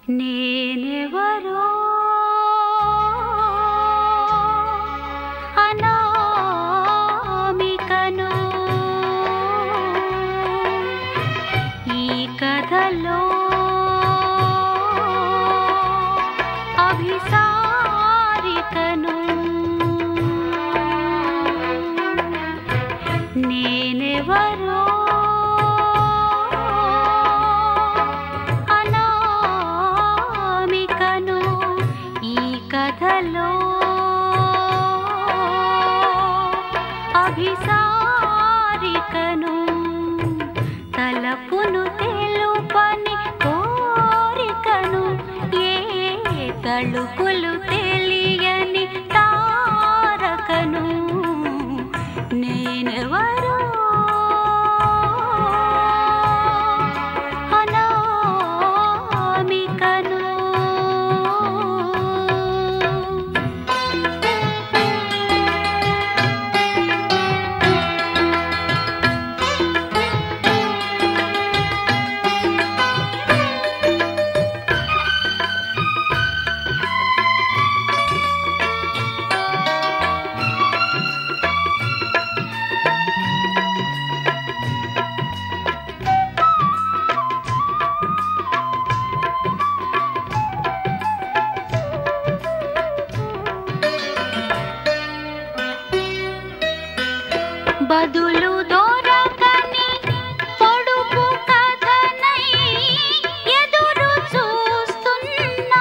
నేనెవరో అనామికను ఈ కథలో అభిసారికను నేనెవరో అనామికను ఈ కథలో అభిసారికను తలపును తెలుపని కోరికను ఏ తళుకులు తెలియని తారకను నేనెవరో అనామికను బదులు దొరకని పొడుపు కథనై ఎదురు చూస్తున్నా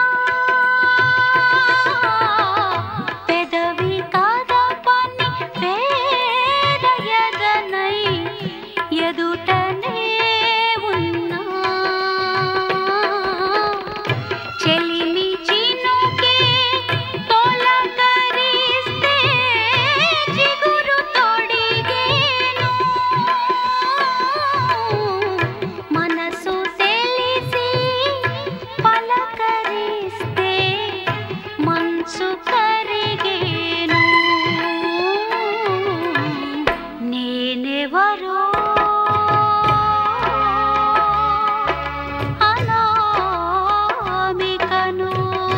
పెదవి కదపని పేరయదనై ఎదుటనే ఉన్నా చెలిమి చినుకే తొలకరిస్తే జిగురు తొడిగేను మనసు తెలిసి పలకరిస్తే మనసు కరిగేను నేనెవరో అనామికను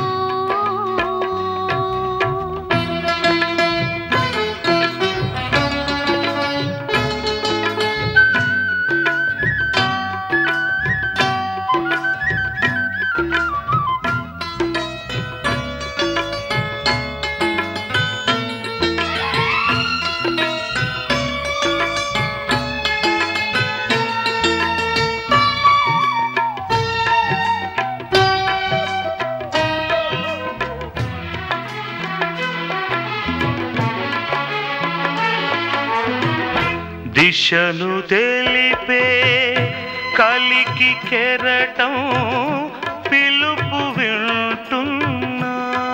దిశను తెలిపే కలికి కెరటం పిలుపు వింటున్నా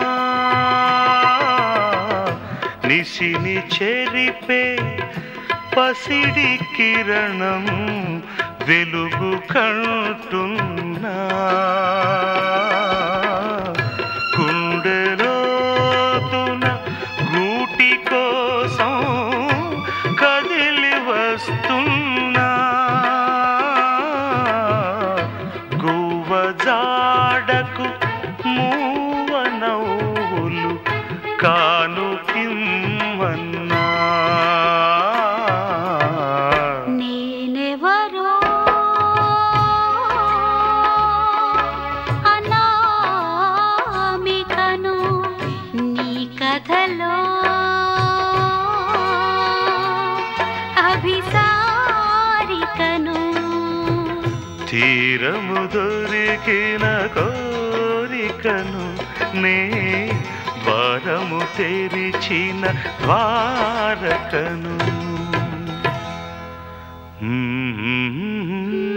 నిసిని చెరిపే పసిడి కిరణం వెలుగు కంటున్నా గుండెలోతున గూటి కోసం కదిలి వస్తున్నా గువ్వ జాడకు మూవ నవ్వులు కానుకిమ్మన్నా నేనెవరో అనామికను నీ కథలో అభిసారికను తీరము దొరికిన కోరికను నే ద్వారము తెరిచిన ద్వారకను మ్మ్.